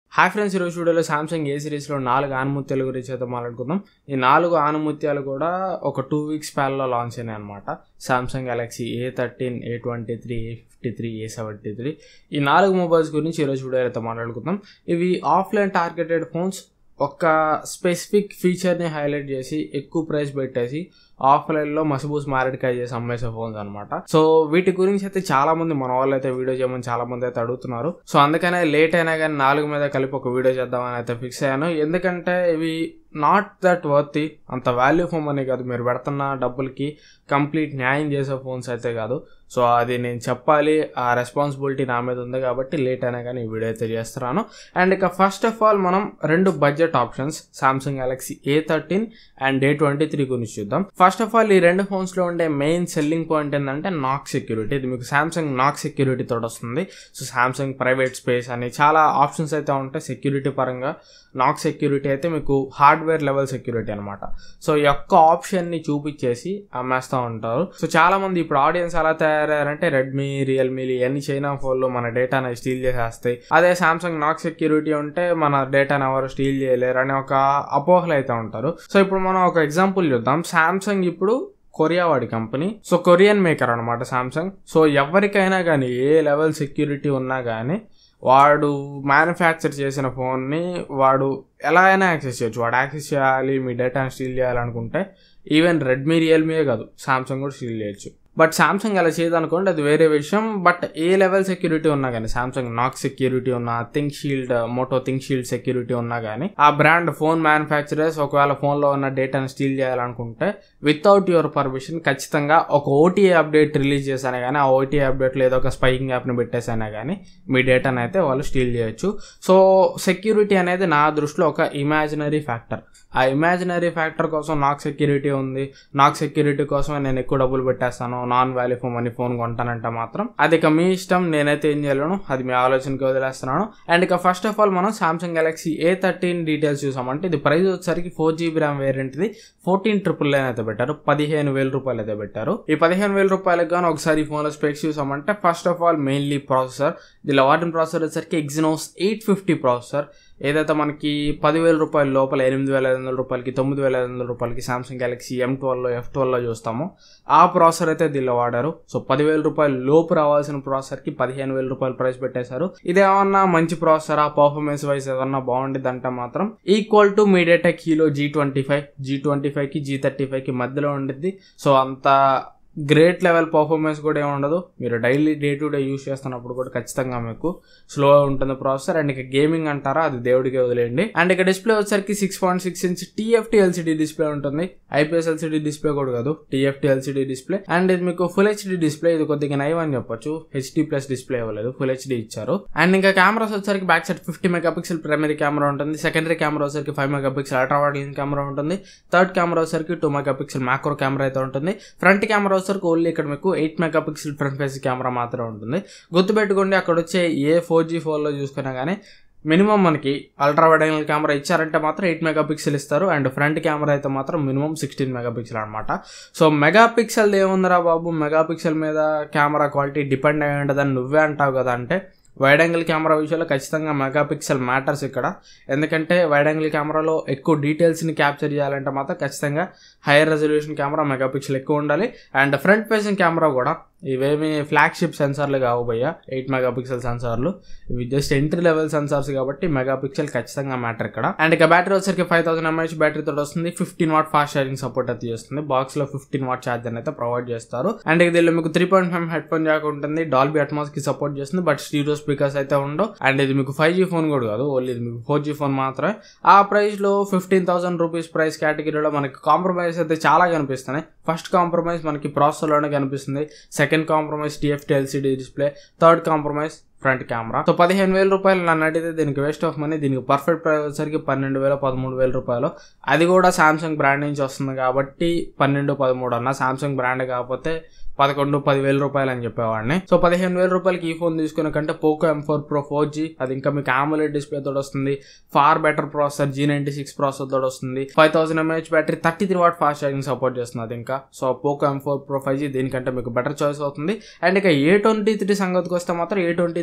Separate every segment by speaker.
Speaker 1: hi friends ఈరోజు వీడియోలో Samsung ఏ సిరీస్లో నాలుగు ఆనుముత్యాల గురించి అయితే మాట్లాడుకుందాం ఈ నాలుగు ఆనుముత్యాలు కూడా ఒక టూ వీక్స్ ప్యాన్లో లాంచ్ అయినాయి అనమాట Samsung Galaxy A thirteen A twenty three A fifty three A seventy three ఈ నాలుగు మొబైల్స్ గురించి ఈరోజు వీడియో అయితే మాట్లాడుకుందాం ఇవి ఆఫ్లైన్ టార్గెటెడ్ ఫోన్స్ ఒక స్పెసిఫిక్ ఫీచర్ని హైలైట్ చేసి ఎక్కువ ప్రైస్ పెట్టేసి ఆఫ్లైన్లో మసిబూస్ మారేడుకాయ చేసి అమ్మేసే ఫోన్స్ అనమాట సో వీటి గురించి అయితే చాలా మంది మన వాళ్ళు అయితే వీడియో చేయమని చాలా మంది అయితే అడుగుతున్నారు సో అందుకనే లేట్ అయినా కానీ నాలుగు మీద కలిపి ఒక వీడియో చేద్దామని అయితే ఫిక్స్ అయ్యాను ఎందుకంటే ఇవి నాట్ దట్ వర్తీ అంత వాల్యూ ఫోన్ అని కాదు మీరు పెడుతున్న డబ్బులకి కంప్లీట్ న్యాయం చేసే ఫోన్స్ అయితే కాదు సో అది నేను చెప్పాలి ఆ రెస్పాన్సిబిలిటీ నా మీద ఉంది కాబట్టి లేట్ అయినా కానీ ఈ వీడియో అయితే చేస్తున్నాను అండ్ ఇక ఫస్ట్ ఆఫ్ ఆల్ మనం రెండు budget options Samsung Galaxy A thirteen and A twenty three గురించి చూద్దాం ఫస్ట్ ఆఫ్ ఆల్ ఈ రెండు ఫోన్స్లో ఉండే మెయిన్ సెల్లింగ్ పాయింట్ ఏంటంటే నాక్ సెక్యూరిటీ ఇది మీకు సామ్సంగ్ నాక్ సెక్యూరిటీ తోటి వస్తుంది సో సామ్సంగ్ ప్రైవేట్ స్పేస్ అని చాలా ఆప్షన్స్ అయితే ఉంటాయి సెక్యూరిటీ పరంగా నాక్ సెక్యూరిటీ అయితే మీకు హార్డ్వేర్ లెవెల్ సెక్యూరిటీ అనమాట సో ఈ యొక్క ఆప్షన్ని చూపించేసి అమ్మేస్తూ ఉంటారు సో చాలా మంది ఇప్పుడు ఆడియన్స్ ఎలా తయారయ్యారంటే రెడ్మీ రియల్మీ ఇవన్నీ చైనా ఫోన్లో మన డేటాను స్టీల్ చేసేస్తాయి అదే సామ్సంగ్ నాక్ సెక్యూరిటీ ఉంటే మన డేటాను ఎవరు స్టీల్ చేయలేరు అనే ఒక అపోహలు అయితే ఉంటారు సో ఇప్పుడు మనం ఒక ఎగ్జాంపుల్ చూద్దాం సామ్సంగ్ ఇప్పుడు కొరియా వాడి కంపెనీ సో కొరియన్ మేకర్ అనమాట సామ్సంగ్ సో ఎవరికైనా కానీ ఏ లెవెల్ సెక్యూరిటీ ఉన్నా కానీ వాడు మ్యానుఫ్యాక్చర్ చేసిన ఫోన్ని వాడు ఎలా అయినా యాక్సెస్ చేయొచ్చు వాడు యాక్సెస్ చేయాలి మీ డేటాని స్టీల్ చేయాలనుకుంటే ఈవెన్ రెడ్మీ రియల్మీయే కాదు సామ్సంగ్ కూడా స్టీల్ చేయొచ్చు బట్ సామ్సంగ్ అలా చేయదనుకోండి అది వేరే విషయం బట్ ఏ లెవెల్ సెక్యూరిటీ ఉన్నా కానీ సామ్సంగ్ నాక్ సెక్యూరిటీ ఉన్నా think shield Moto think shield security ఉన్నా కానీ ఆ బ్రాండ్ ఫోన్ మ్యానుఫ్యాక్చరర్స్ ఒకవేళ ఫోన్లో ఉన్న డేటాను స్టీల్ చేయాలనుకుంటే వితౌట్ యువర్ పర్మిషన్ ఖచ్చితంగా ఒక ఓటీఏ అప్డేట్ రిలీజ్ చేశానే కానీ ఆ ఓటీఏ అప్డేట్లో ఏదో ఒక స్పైకింగ్ యాప్ని పెట్టేసానే కానీ మీ డేటాను అయితే వాళ్ళు స్టీల్ చేయొచ్చు సో సెక్యూరిటీ అనేది నా దృష్టిలో ఒక ఇమాజినరీ ఫ్యాక్టర్ ఆ ఇమాజినరీ ఫ్యాక్టర్ కోసం నాకు సెక్యూరిటీ ఉంది నాకు సెక్యూరిటీ కోసమే నేను ఎక్కువ డబ్బులు పెట్టేస్తాను నాన్ వాల్యూ ఫోన్ అని ఫోన్ కొంటానంటే మాత్రం అది ఇక మీ ఇష్టం నేనైతే ఏం చేయలేను అది మీ ఆలోచనకి వదిలేస్తున్నాను అండ్ ఇక ఫస్ట్ ఆఫ్ ఆల్ మనం Samsung Galaxy A thirteen details చూసామంటే ఇది ప్రైస్ వచ్చేసరికి ఫోర్ జీబీ ర్యామ్ వేరియంట్ది ఫోర్టీన్ ట్రిపుల్ నైన్ అయితే పెట్టారు పదిహేను వేల రూపాయలు అయితే పెట్టారు ఈ పదిహేను వేల రూపాయలకు కానీ ఒకసారి ఈ ఫోన్లో స్పెక్స్ చూసామంటే first of all mainly processor దీనిలో వాడిన ప్రాసెసర్ వచ్చేసరికి ఎగ్జినోస్ ఎయిట్ ఫిఫ్టీ ప్రాసెసర్ ఏదైతే మనకి పదివేల రూపాయల లోపల ఎనిమిది వేల ఐదు వందల రూపాయలకి తొమ్మిది వేల ఐదు వందల రూపాయలకి సామ్సంగ్ గెలాక్సీ ఎం ట్వెల్వ్లో ఎఫ్ ట్వెల్వ్లో చూస్తాము ఆ ప్రాసెసర్ అయితే దీనిలో వాడారు సో పదివేల రూపాయల లోపు రావాల్సిన ప్రాసెసర్కి పదిహేను వేల రూపాయలు ప్రైస్ పెట్టేశారు ఇదేమన్నా మంచి ప్రాసెసర్ ఆ పర్ఫార్మెన్స్ వైజ్ ఏదన్నా బాగుండేది అంటే మాత్రం equal to MediaTek Helio G twenty five G twenty ఫైవ్కి జీ థర్టీ ఫైవ్కి మధ్యలో ఉండిద్ది సో అంత గ్రేట్ లెవెల్ పర్ఫార్మెన్స్ కూడా ఏమి ఉండదు మీరు daily day to day use చేస్తున్నప్పుడు కూడా ఖచ్చితంగా మీకు స్లో ఉంటుంది ప్రాసెసర్ అండ్ ఇక గేమింగ్ అంటారా అది దేవుడికి వదిలేయండి అండ్ ఇక డిస్ప్లే వచ్చేసరికి six point six inch TFT LCD display ఉంటుంది ఐపీఎస్ ఎల్సిడి డిస్ప్లే కూడా కాదు టీఎఫ్టీ ఎల్సిడి డిస్ప్లే అండ్ ఇది మీకు ఫుల్ హెచ్డి డిస్ప్లే ఇది కొద్దిగా నైవ్ అని చెప్పొచ్చు హెచ్డి ప్లస్ డిస్ప్లే ఇవ్వలేదు ఫుల్ హెచ్డి ఇచ్చారు అండ్ ఇంకా కెమెరాస్ వచ్చేసరికి back side fifty mega pixel primary camera ఉంటుంది సెకండరీ కెమెరా వచ్చేసరికి five mega pixel ultra wide lens camera ఉంటుంది థర్డ్ కెమెరా వచ్చేసరికి two mega pixel macro camera అయితే ఉంటుంది ఫ్రంట్ కెమెరా వచ్చేసరికి ఓన్లీ ఇక్కడ మీకు eight mega pixel front face camera మాత్రమే ఉంటుంది గుర్తుపెట్టుకోండి అక్కడ వచ్చే ఏ ఫోర్ జీ ఫోన్లో చూసుకున్నా కానీ మినిమం మనకి అల్ట్రా వైడ్ యాంగిల్ కెమెరా ఇచ్చారంటే మాత్రం ఎయిట్ మెగా పిక్సెల్ ఇస్తారు అండ్ ఫ్రంట్ కెమెరా అయితే మాత్రం మినిమం సిక్స్టీన్ మెగా పిక్సెల్ అనమాట సో మెగా పిక్సెల్ ఏముందిరా బాబు మెగా పిక్సెల్ మీద కెమెరా క్వాలిటీ డిపెండ్ అయి ఉండదని నువ్వే అంటావు కదా అంటే వైడ్ యాంగిల్ కెమెరా విషయంలో ఖచ్చితంగా మెగా పిక్సెల్ మ్యాటర్స్ ఇక్కడ ఎందుకంటే వైడ్ యాంగిల్ కెమెరాలో ఎక్కువ డీటెయిల్స్ని క్యాప్చర్ చేయాలంటే మాత్రం ఖచ్చితంగా higher resolution camera mega pixel ఎక్కువ ఉండాలి అండ్ ఫ్రంట్ ఫేసింగ్ కెమెరా కూడా ఇవేమి ఫ్లాగ్షిప్ సెన్సార్లు కావు భయ్య ఎయిట్ మెగా పిక్సెల్ సెన్సార్లు ఇవి జస్ట్ ఎంట్రీ లెవెల్ సెన్సార్స్ కాబట్టి మెగా పిక్సెల్ ఖచ్చితంగా మ్యాటర్ ఇక్కడ అండ్ ఇక బ్యాటరీ వచ్చరికి ఫైవ్ థౌసండ్ ఎంఐహెచ్ బ్యాటరీ తోటి వస్తుంది fifteen watt fast charging support అయితే చేస్తుంది బాక్స్ లో ఫిఫ్టీన్ వాట్ ఛార్జర్ అయితే ప్రొవైడ్ చేస్తారు అండ్ ఇక దీనిలో మీకు three point five headphone jack ఉంటుంది డాల్బీ అట్మాస్ కి సపోర్ట్ చేస్తుంది బట్ స్టీరియో స్పీకర్స్ అయితే ఉండవు అండ్ ఇది మీకు ఫైవ్ జీ ఫోన్ కూడా కాదు ఓన్లీ ఇది మీకు ఫోర్ జీ ఫోన్ మాత్రమే ఆ ప్రైస్ లో ఫిఫ్టీన్ థౌసండ్ రూపీస్ ప్రైస్ కేటగిరీలో మనకి కాంప్రమైజ్ అయితే చాలా కనిపిస్తున్నాయి ఫస్ట్ కాంప్రమైజ్ మనకి ప్రాసెసర్లోనే కనిపిస్తుంది second compromise TFT LCD display third compromise front camera so పదిహేను వేల రూపాయలు నన్ను అడిగితే దీనికి వేస్ట్ ఆఫ్ మనీ దీనికి పర్ఫెక్ట్ ప్రైస్ వచ్చేసరికి పన్నెండు వేల పదమూడు వేల రూపాయలు అది కూడా సామ్సంగ్ బ్రాండ్ నుంచి వస్తుంది కాబట్టి పన్నెండు పదమూడు అన్న సామ్సంగ్ బ్రాండ్ కాకపోతే పదకొండు పదివేల రూపాయలు అని చెప్పేవాడిని సో పదిహేను వేల రూపాయలకి ఈ ఫోన్ తీసుకునే కంటే Poco M four Pro four G అది ఇంకా మీకు ఆమోలెడ్ డిస్ప్లే తోటి వస్తుంది far better processor G ninety six processor తోటి వస్తుంది five thousand mAh battery thirty three watt fast charging support చేస్తుంది అది ఇంకా so Poco M four Pro five G దీనికంటే మీకు బెటర్ చాయిస్ అవుతుంది అండ్ ఇక ఏ ట్వంటీ త్రీ సంగతికి వస్తే మాత్రం ఏ ట్వంటీ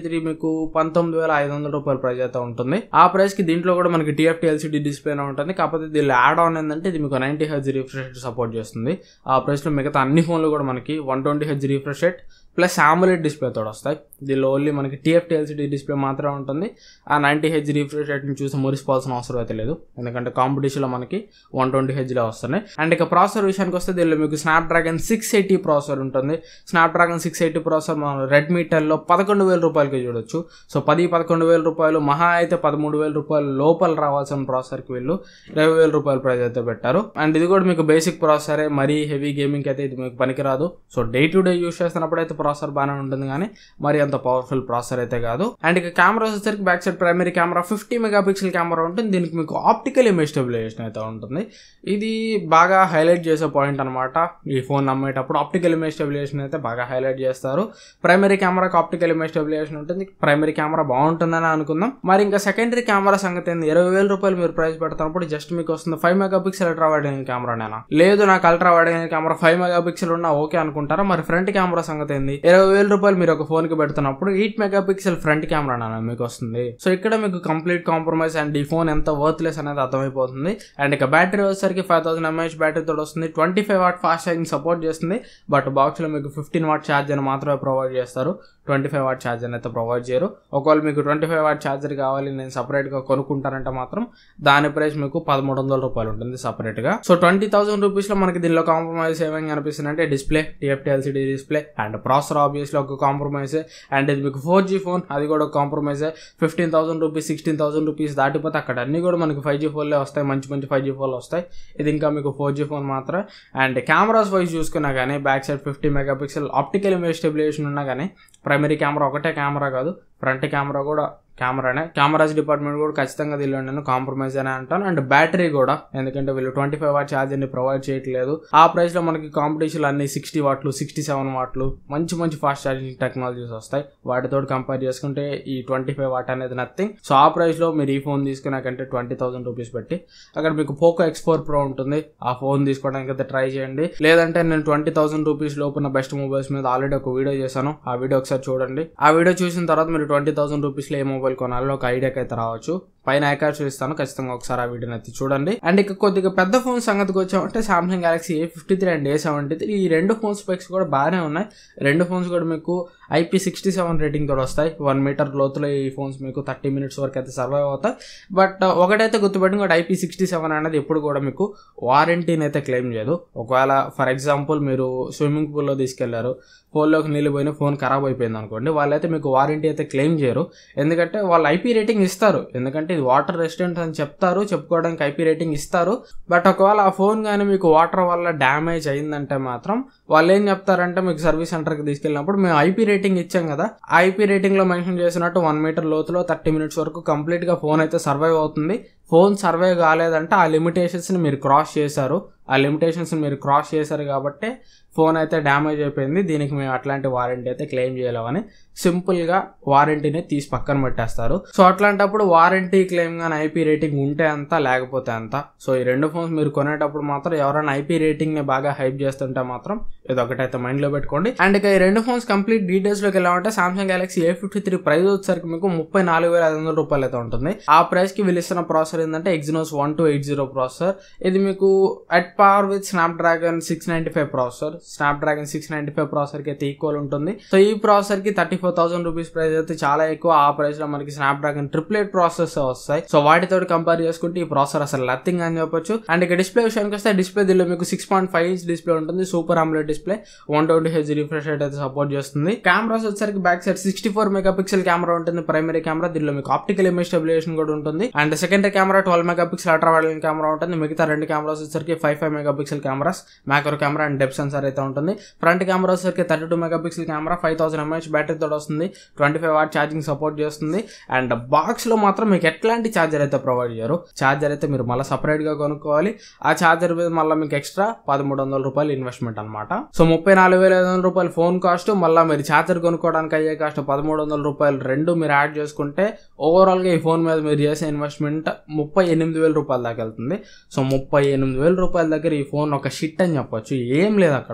Speaker 1: త్రీ మీకు పంతొమ్మిది వేల ఐదు వందల రూపాయల ప్రైస్ అయితే ఉంటుంది ఆ ప్రైస్ కి దీంట్లో కూడా మనకి టీఎఫ్టీ ఎల్సిడి డిస్ప్లే ఉంటుంది కాకపోతే దీనిలో యాడ్ ఆన్ ఏంటంటే ఇది మీకు నైన్టీ హెచ్ రిఫ్రెష్ సపోర్ట్ చేస్తుంది ఆ ప్రైస్ లో మిగతా అన్ని ఫోన్లు కూడా మనకి one twenty H refresh rate plus AMOLED display తోడు వస్తాయి దీనిలో ఓన్లీ మనకి టీఎఫ్టీ ఎల్సిడి డిస్ప్లే మాత్రమే ఉంటుంది ఆ నైంటీ హెచ్ రిఫ్రెష్ రేట్ని చూసి మురిసిపోవాల్సిన అవసరం అయితే లేదు ఎందుకంటే కాంపిటీషన్లో మనకి వన్ ట్వంటీ హెచ్లో వస్తున్నాయి అండ్ ఇక ప్రాసెసర్ విషయానికి వస్తే దీనిలో మీకు Snapdragon six eighty processor ఉంటుంది Snapdragon six eighty processor మనం రెడ్మీ టెన్లో పదకొండు వేల రూపాయలకి చూడొచ్చు సో పది పదకొండు వేల రూపాయలు మహా అయితే పదమూడు వేల రూపాయలు లోపల రావాల్సిన ప్రాసెసర్కి వీళ్ళు ఇరవై వేల రూపాయల ప్రైస్ అయితే పెట్టారు అండ్ ఇది కూడా మీకు బేసిక్ ప్రాసెసరే మరీ హెవీ గేమింగ్ అయితే ఇది మీకు పనికిరాదు so day to day use చేస్తున్నప్పుడు అయితే ప్రాసెసర్ బాగానే ఉంటుంది కానీ మరి అంత పవర్ఫుల్ ప్రాసెసర్ అయితే కాదు అండ్ ఇక కెమెరా వచ్చేసరికి back side primary camera fifty mega pixel camera ఉంటుంది దీనికి మీకు ఆప్టికల్ ఇమేజ్ స్టెబిలైజేషన్ అయితే ఉంటుంది ఇది బాగా హైలైట్ చేసే పాయింట్ అనమాట ఈ ఫోన్ అమ్మేటప్పుడు ఆప్టికల్ ఇమేజ్ స్టెబిలైజేషన్ అయితే బాగా హైలైట్ చేస్తారు ప్రైమరీ కెమెరాకి ఆప్టికల్ ఇమేజ్ స్టెబిలైజేషన్ ఉంటుంది ప్రైమరీ కెమెరా బాగుంటుందని అనుకుందాం మరి ఇంకా సెకండరీ కెమెరా సంగతి ఏంది ఇరవై వేల రూపాయలు మీరు ప్రైస్ పెడతానప్పుడు జస్ట్ మీకు వస్తుంది five mega pixel ultra wide camera నేనా లేదు నాకు ultra wide camera five mega pixel ఉన్నా ఓకే అనుకుంటారా మరి ఫ్రంట్ కెమెరా సంగతి ఏంది ఇరవై వేల రూపాయలు మీరు ఒక ఫోన్ కి పెడుతున్నప్పుడు eight mega pixel front camera నాన్న మీకు వస్తుంది సో ఇక్కడ మీకు కంప్లీట్ కాంప్రమైజ్ అండ్ ఈ ఫోన్ ఎంత వర్త్లెస్ అనేది అర్థమైపోతుంది అండ్ ఇక బ్యాటరీ వచ్చేసరికి ఫైవ్ థౌసండ్ ఎంఏహెచ్ బ్యాటరీ తోడు వస్తుంది twenty five watt fast charging support చేస్తుంది బట్ బాక్స్ లో మీకు ఫిఫ్టీన్ వాట్ ఛార్జర్ మాత్రమే ప్రొవైడ్ చేస్తారు ట్వంటీ ఫైవ్ వాట్ ఛార్జర్ అయితే ప్రొవైడ్ చేయరు ఒకవేళ మీకు ట్వంటీ ఫైవ్ వాట్ ఛార్జర్ కావాలి నేను సపరేట్గా కొనుక్కుంటానంటే మాత్రం దాని ప్రైస్ మీకు పదమూడు వందల రూపాయలు ఉంటుంది సపరేట్గా సో ట్వంటీ థౌసండ్ రూపీస్లో మనకి దీనిలో కాంప్రమైజ్ ఏమైనా అనిపిస్తుంది అంటే display TFT LCD display and processor obviously ఒక కాంప్రమైజ్ అండ్ ఇది మీకు ఫోర్ జీ ఫోన్ అది కూడా compromise fifteen thousand rupees sixteen thousand rupees దాటిపోతే అక్కడ అన్ని కూడా మనకి ఫైవ్ జీ ఫోన్లే వస్తాయి మంచి మంచి ఫైవ్ జీ ఫోన్లు వస్తాయి ఇది ఇంకా మీకు ఫోర్ జీ ఫోన్ మాత్రమే అండ్ కెమెరాస్ వైజ్ చూసుకున్నా కానీ back side fifty mega pixel optical image stabilization ఉన్నా కానీ ప్రైమరీ కెమెరా ఒకటే కెమెరా కాదు ఫ్రంట్ కెమెరా కూడా కెమెరానే కెమెరాస్ డిపార్ట్మెంట్ కూడా ఖచ్చితంగా దీనిలో నేను కాంప్రమైజ్ అని అంటాను అండ్ బ్యాటరీ కూడా ఎందుకంటే వీళ్ళు ట్వంటీ ఫైవ్ వాట్ ఛార్జర్ని ప్రొవైడ్ చేయట్లేదు ఆ ప్రైస్లో మనకి కాంపిటీషన్ అన్ని సిక్స్టీ వాట్లు సిక్స్టీ సెవెన్ వాట్లు మంచి మంచి ఫాస్ట్ ఛార్జింగ్ టెక్నాలజీస్ వస్తాయి వాటితో కంపేర్ చేసుకుంటే ఈ ట్వంటీ ఫైవ్ వాట్ అనేది నథింగ్ సో ఆ ప్రైస్లో మీరు ఈ ఫోన్ తీసుకున్నాకంటే ట్వంటీ థౌసండ్ రూపీస్ పెట్టి అక్కడ మీకు పోకో ఎక్స్ ఫోర్ ప్రో ఉంటుంది ఆ ఫోన్ తీసుకోవడానికి అయితే ట్రై చేయండి లేదంటే నేను ట్వంటీ థౌసండ్ రూపీస్ లోపున్న బెస్ట్ మొబైల్స్ మీద ఆల్రెడీ ఒక వీడియో చేశాను ఆ వీడియో ఒకసారి చూడండి ఆ వీడియో చూసిన తర్వాత మీరు ట్వంటీ థౌసండ్ రూపీస్లో ఏ మొబైల్ కొనాలో ఒక ఐడియాకి అయితే రావచ్చు పైన ఐకార్ చూపిస్తాను ఖచ్చితంగా ఒకసారి ఆ వీడియోని అయితే చూడండి అండ్ ఇక కొద్దిగా పెద్ద ఫోన్ సంగతికి వచ్చామంటే Samsung Galaxy A fifty three and A seventy three ఈ రెండు ఫోన్ స్పెక్స్ కూడా బాగానే ఉన్నాయి రెండు ఫోన్స్ కూడా మీకు ఐపీ సిక్స్టీ సెవెన్ రేటింగ్ తోడు వస్తాయి వన్ మీటర్ లోతులో ఈ ఫోన్స్ మీకు థర్టీ మినిట్స్ వరకు అయితే సర్వైవ్ అవుతాయి బట్ ఒకటైతే గుర్తుపెట్టి కూడా ఐపీ సిక్స్టీ సెవెన్ అనేది ఎప్పుడు కూడా మీకు వారంటీని అయితే క్లెయిమ్ చేయదు ఒకవేళ ఫర్ ఎగ్జాంపుల్ మీరు స్విమ్మింగ్ పూల్లో తీసుకెళ్లారు ఫోన్లోకి నీళ్ళు పోయిన ఫోన్ ఖరాబ్ అయిపోయింది అనుకోండి వాళ్ళైతే మీకు వారంటీ అయితే క్లెయిమ్ చేయరు ఎందుకంటే వాళ్ళు ఐపీ రేటింగ్ ఇస్తారు ఎందుకంటే ఇది వాటర్ రెసిడెంట్ అని చెప్తారు చెప్పుకోవడానికి ఐపీ రేటింగ్ ఇస్తారు బట్ ఒకవేళ ఆ ఫోన్ కానీ మీకు వాటర్ వల్ల డ్యామేజ్ అయిందంటే మాత్రం వాళ్ళు ఏం చెప్తారంటే మీకు సర్వీస్ సెంటర్కి తీసుకెళ్ళినప్పుడు మేము ఐపీ రేటింగ్ ఇచ్చాం కదా ఆ ఐపీ రేటింగ్లో మెన్షన్ చేసినట్టు వన్ మీటర్ లోతులో థర్టీ మినిట్స్ వరకు కంప్లీట్గా ఫోన్ అయితే సర్వైవ్ అవుతుంది ఫోన్ సర్వైవ్ కాలేదంటే ఆ లిమిటేషన్స్ని మీరు క్రాస్ చేశారు ఆ లిమిటేషన్స్ని మీరు క్రాస్ చేశారు కాబట్టి ఫోన్ అయితే డ్యామేజ్ అయిపోయింది దీనికి మేము అట్లాంటి వారంటీ అయితే క్లెయిమ్ చేయలేమని సింపుల్గా వారంటీని తీసి పక్కన పెట్టేస్తారు సో అట్లాంటప్పుడు వారంటీ క్లెయిమ్ కానీ ఐపీ రేటింగ్ ఉంటే అంత లేకపోతే అంత సో ఈ రెండు ఫోన్స్ మీరు కొనేటప్పుడు మాత్రం ఎవరైనా ఐపీ రేటింగ్ని బాగా హైప్ చేస్తుంటే మాత్రం ఇది ఒకటైతే మైండ్లో పెట్టుకోండి అండ్ ఇక ఈ రెండు ఫోన్స్ కంప్లీట్ డీటెయిల్స్లోకి వెళ్ళామంటే Samsung Galaxy A fifty three price వచ్చేసరికి మీకు ముప్పై నాలుగు వేల ఐదు వందల రూపాయలు అయితే ఉంటుంది ఆ ప్రైస్కి వీళ్ళు ఇస్తున్న ప్రాసెసర్ ఏంటంటే Exynos one two eight zero processor ఇది మీకు at par with Snapdragon six ninety five processor Snapdragon six ninety five processor కి అయితే ఈక్వల్ ఉంటుంది సో ఈ ప్రాసెసర్ కి thirty four thousand rupees price అయితే చాలా ఎక్కువ ఆ ప్రైస్ లో మనకి స్నాప్ డ్రాగన్ ట్రిప్లెట్ ప్రాసెస్ వస్తాయి సో వాటితో కంపేర్ చేసుకుంటే ఈ ప్రాసెసర్ అసలు నథింగ్ అని చెప్పొచ్చు అండ్ ఇక డిస్ప్లే విషయానికి వస్తే డిస్ప్లే దీనిలో మీకు six point five inch display ఉంటుంది super AMOLED display one twenty H refresh rate అయితే సపోర్ట్ చేస్తుంది కెమెరాస్ వచ్చేసరికి back side sixty four mega pixel camera ఉంటుంది ప్రైమరీ కెమెరా దీనిలో మీకు ఆప్టికల్ ఇమేజ్ స్టెబిలేషన్ కూడా ఉంటుంది and secondary camera twelve mega pixel ultra wide camera ఉంటుంది మిగతా రెండు కెమెరాస్ వచ్చేసరికి five five mega pixel cameras macro camera and depth sensor అయితే ఉంటుంది ఫ్రంట్ కెమెరా వచ్చేసరికి thirty two mega pixel camera five thousand mAh battery తోటి వస్తుంది twenty five watt charging support చేస్తుంది అండ్ బాక్స్ లో మాత్రం మీకు ఎట్లాంటి ఛార్జర్ అయితే ప్రొవైడ్ చేయరు ఛార్జర్ అయితే మీరు మళ్ళీ సపరేట్ గా కొనుక్కోవాలి ఆ ఛార్జర్ మీద మళ్ళీ మీకు ఎక్స్ట్రా పదమూడు వందల రూపాయలు ఇన్వెస్ట్మెంట్ అనమాట సో ముప్పై నాలుగు వేల ఐదు వందల రూపాయలు ఫోన్ కాస్ట్ మళ్ళీ మీరు ఛార్జర్ కొనుక్కోవడానికి అయ్యే కాస్ట్ పదమూడు వందల రూపాయలు రెండు మీరు యాడ్ చేసుకుంటే ఓవరాల్ గా ఈ ఫోన్ మీద మీరు చేసే ఇన్వెస్ట్మెంట్ ముప్పై ఎనిమిది వేల రూపాయల దాకా వెళ్తుంది సో ముప్పై ఎనిమిది వేల రూపాయల దగ్గర ఈ ఫోన్ ఒక షిట్ అని చెప్పొచ్చు ఏం లేదు అక్కడ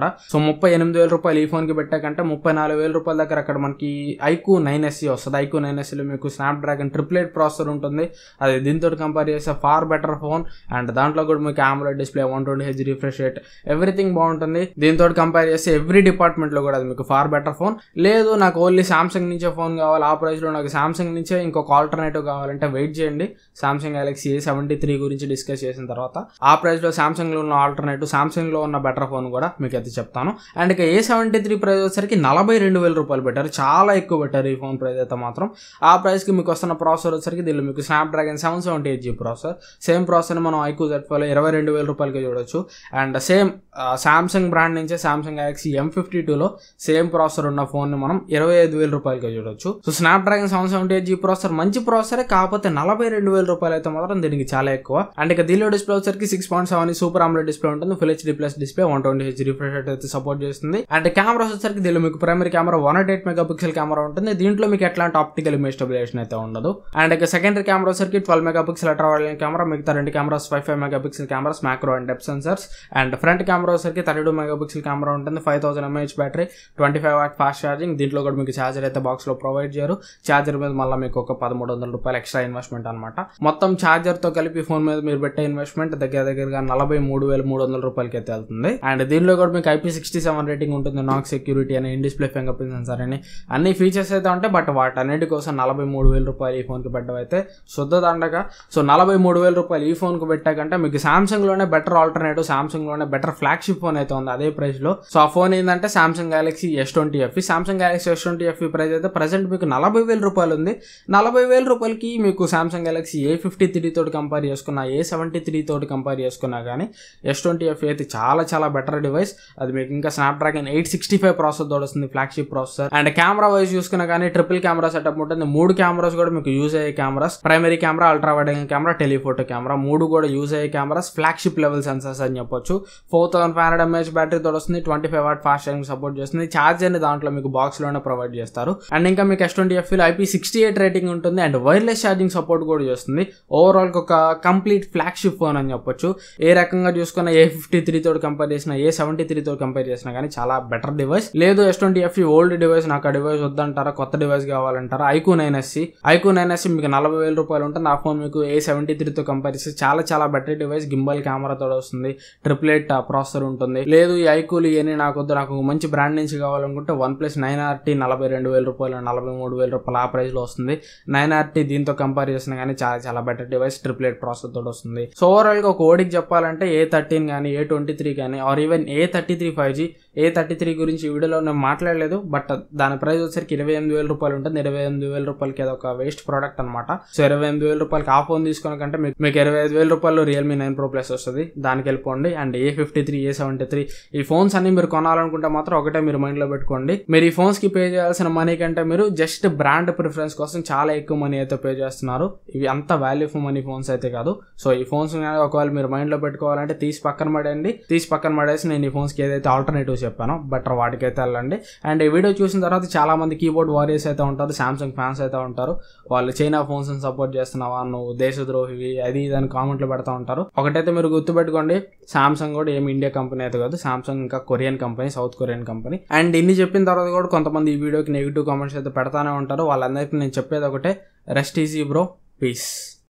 Speaker 1: కూడా సో ముప్పై ఎనిమిది వేల రూపాయలు ఈ ఫోన్కి పెట్టాకంటే ముప్పై నాలుగు వేల రూపాయల దగ్గర అక్కడ మనకి ఐక్యూ నైన్ ఎస్సీ వస్తుంది ఐక్యూ నైన్ ఎస్సీలో మీకు స్నాప్ డ్రాగన్ ట్రిప్లెట్ ప్రాసెసర్ ఉంటుంది అది దీంతో కంపేర్ చేస్తే ఫార్ బెటర్ ఫోన్ అండ్ దాంట్లో కూడా మీకు AMOLED display one twenty H refresh rate everything బాగుంటుంది దీంతో కంపేర్ చేస్తే ఎవ్రీ డిపార్ట్మెంట్లో కూడా అది మీకు ఫార్ బెటర్ ఫోన్ లేదు నాకు ఓన్లీ సామ్సంగ్ నుంచే ఫోన్ కావాలి ఆ ప్రైస్లో నాకు సామ్సంగ్ నుంచే ఇంకొక ఆల్టర్నేటివ్ కావాలంటే వెయిట్ చేయండి Samsung Galaxy A seventy three గురించి డిస్కస్ చేసిన తర్వాత ఆ ప్రైస్లో సామ్సంగ్లో ఉన్న ఆల్టర్నేటివ్ సామ్సంగ్లో ఉన్న బెటర్ ఫోన్ కూడా మీకు అయితే చెప్తాను అండ్ ఇక ఏ సెవెంటీ త్రీ ప్రైస్ వచ్చేసరికి నలభై రెండు వేల రూపాయలు పెట్టారు చాలా ఎక్కువ పెట్టారు ఈ ఫోన్ ప్రైస్ అయితే మాత్రం ఆ ప్రైస్కి మీకు వస్తున్న ప్రాసెసర్ వచ్చేసరికి దీనిలో మీకు Snapdragon seven seventy eight G processor same processor మనం ఐక్యూ జెడ్ ఫైవ్లో ఇరవై రెండు వేల రూపాయలకి చూడొచ్చు అండ్ సేమ్ సామ్సంగ్ బ్రాండ్ నుంచే సామ్సంగ్ గెలాక్సీ ఎం ఫిఫ్టీ టూలో సేమ్ ప్రాసెసర్ ఉన్న ఫోన్ని మనం ఇరవై ఐదు వేల రూపాయలకి చూడొచ్చు so Snapdragon seven seventy eight G processor మంచి ప్రాసెసరే కాకపోతే నలభై రెండు వేల రూపాయలు అయితే మాత్రం దీనికి చాలా ఎక్కువ అండ్ ఇక దీనిలో డిస్ప్లే వచ్చరికి six point seven super AMOLED display ఉంటుంది full HD plus display one twenty H refresh rate అయితే సపోర్ట్ చేస్తుంది అండ్ కెమెరా వచ్చేసరికి దీనిలో మీకు primary camera one not eight mega pixel camera ఉంటుంది దీంట్లో మీకు ఎట్లాంటి ఆప్టికల్ ఇమేజ్ స్టెబిలేషన్ అయితే ఉండదు అండ్ ఇక సెకండరీ కెమెరా వచ్చరికి twelve mega pixel ultra wide camera మిగతా రెండు cameras five five mega pixel cameras macro and depth sensors and front camera వచ్చరికి thirty two mega pixel camera ఉంటుంది five thousand mAh battery twenty five watt fast charging దీంట్లో కూడా మీకు charger అయితే box లో provide చేయరు ఛార్జర్ మీద మళ్ళీ మీకు ఒక పదమూడు వందల రూపాయలు ఎక్స్ట్రా ఇన్వెస్ట్మెంట్ అనమాట మొత్తం ఛార్జర్ తో కలిపి ఫోన్ మీద మీరు పెట్టే ఇన్వెస్ట్మెంట్ దగ్గర దగ్గరగా నలభై మూడు వేల మూడు వందల రూపాయలకి అయితే వెళ్తుంది అండ్ దీనిలో కూడా మీకు ఐపీ సిక్స్టీ సెవెన్ రేటింగ్ ఉంటుంది నాక్ సెక్యూరిటీ అని in display fingerprint sensor అని అన్ని ఫీచర్స్ అయితే ఉంటాయి బట్ వాటన్నిటి కోసం నలభై మూడు వేల రూపాయలు ఈ ఫోన్కి పెట్టడం అయితే శుద్ధ దండగా సో నలభై మూడు వేల రూపాయలు ఈ ఫోన్కి పెట్టాకంటే మీకు సామ్సంగ్ లోనే బెటర్ ఆల్టర్నేటివ్ సామ్సంగ్ లోనే బెటర్ ఫ్లాగ్షిప్ ఫోన్ అయితే ఉంది అదే ప్రైస్ లో సో ఆ ఫోన్ ఏంటంటే Samsung Galaxy S twenty F Samsung Galaxy S twenty F price అయితే ప్రజెంట్ మీకు నలభై వేల రూపాయలు ఉంది నలభై వేల రూపాయలకి మీకు Samsung Galaxy A fifty three తోటి కంపేర్ చేసుకున్నా ఏ సెవెంటీ త్రీ తోటి కంపేర్ చేసుకున్నా కానీ ఎస్ ట్వంటీ ఎఫ్ అయితే చాలా చాలా బెటర్ డివైస్ అది మీకు ఇంకా Snapdragon eight sixty five processor తోటి వస్తుంది flagship processor and camera wise చూసుకున్నా కానీ ట్రిపుల్ కెమెరా సెటప్ ఉంటుంది మూడు కెమెరాస్ కూడా మీకు యూజ్ అయ్యే cameras primary camera ultra wide camera telephoto camera మూడు కూడా యూజ్ అయ్యే కెమెరాస్ ఫ్లాగ్షిప్ లెవెల్ సెన్సర్స్ అని చెప్పొచ్చు four thousand five hundred mAh battery తోటి వస్తుంది twenty five watt fast charging support చేస్తుంది ఛార్జర్ ని దాంట్లో మీకు బాక్స్ లోనే ప్రొవైడ్ చేస్తారు అండ్ ఇంకా మీకు S twenty F IP sixty eight rating ఉంటుంది అండ్ వైర్లెస్ ఛార్జింగ్ సపోర్ట్ కూడా చేస్తుంది ఓవరాల్ ఒక కంప్లీట్ ఫ్లాగ్షిప్ ఫోన్ అని చెప్పొచ్చు ఏ రకంగా చూసుకున్న ఏ ఫిఫ్టీ త్రీ తోటి కంపేర్ చేసినా ఏ సెవెంటీ త్రీ తోటి కంపేర్ చేసినా కానీ చాలా బెటర్ డివైస్ లేదు S twenty F old device నాకు ఆ డివైస్ వద్దంటారా కొత్త డివైస్ కావాలంటారా iQOO nine SE iQOO nine SE మీకు నలభై వేల రూపాయలు ఉంటుంది ఆ ఫోన్ మీకు ఏ సెవెంటీ త్రీతో కంపేర్ చేస్తే చాలా చాలా బెటర్ డివైస్ గింబల్ కెమెరాతో వస్తుంది ట్రిప్లెట్ ప్రాసెసర్ ఉంటుంది లేదు ఈ ఐకూలు ఇవన్నీ నాకు వద్దు నాకు ఒక మంచి బ్రాండ్ నుంచి కావాలనుకుంటే వన్ ప్లస్ నైన్ ఆర్టీ నలభై రెండు వేల రూపాయలు నలభై మూడు వేల రూపాయలు ఆ ప్రైస్లో వస్తుంది నైన్ ఆర్టీ దీంతో కంపేర్ చేసినా కానీ చాలా చాలా బెటర్ డివైస్ ట్రిప్లెట్ ప్రాసెసర్ తోటి వస్తుంది సో ఓవరాల్గా ఒక ఓడికి చెప్పాలంటే ఏ థర్టీన్ కానీ ఏ ట్వంటీ త్రీ కానీ or even A thirty three five G A thirty three గురించి ఈ వీడియోలో నేను మాట్లాడలేదు బట్ దాని ప్రైస్ వచ్చరికి ఇరవై ఎనిమిది వేల రూపాయలు ఉంటుంది ఇరవై ఎనిమిది వేల రూపాయలకి అది ఒక వేస్ట్ ప్రోడక్ట్ అనమాట సో ఇరవై ఎనిమిది వేల రూపాయలకి ఆ ఫోన్ తీసుకున్న కంటే మీకు మీకు ఇరవై ఐదు వేల రూపాయలు రియల్మీ నైన్ ప్రో ప్లస్ వస్తుంది దానికి వెళ్ళిపోండి and A fifty three A seventy three ఈ ఫోన్స్ అన్ని మీరు కొనాలనుకుంటే మాత్రం ఒకటే మీరు మైండ్లో పెట్టుకోండి మీరు ఈ ఫోన్స్ కి పే చేయాల్సిన మనీ కంటే మీరు జస్ట్ బ్రాండ్ ప్రిఫరెన్స్ కోసం చాలా ఎక్కువ మనీ అయితే పే చేస్తున్నారు ఇవి అంత వాల్యూ ఫర్ మనీ ఫోన్స్ అయితే కాదు సో ఈ ఫోన్స్ ఒకవేళ మీరు మైండ్లో పెట్టుకోవాలంటే తీసి పక్కన పడేయండి తీసి పక్కన పడేసి నేను ఈ ఫోన్స్కి ఏదైతే ఆల్టర్నేటివ్ చెప్పానో బెటర్ వాటికైతే వెళ్ళండి అండ్ ఈ వీడియో చూసిన తర్వాత చాలా మంది కీబోర్డ్ వారియర్స్ అయితే ఉంటారు సామ్సంగ్ ఫ్యాన్స్ అయితే ఉంటారు వాళ్ళు చైనా ఫోన్స్ సపోర్ట్ చేస్తున్నావా నువ్వు దేశద్రోహివి అది ఇది అని కామెంట్లు పెడతా ఉంటారు ఒకటైతే మీరు గుర్తుపెట్టుకోండి సామ్సంగ్ కూడా ఏమి ఇండియా కంపెనీ అయితే కాదు సామ్సంగ్ ఇంకా Korean company South Korean company and ఇన్ని చెప్పిన తర్వాత కూడా కొంతమంది ఈ వీడియోకి నెగిటివ్ కామెంట్స్ అయితే పెడతానే ఉంటారు వాళ్ళందరికీ నేను చెప్పేది ఒకటే రెస్ట్ ఈజీ బ్రో పీస్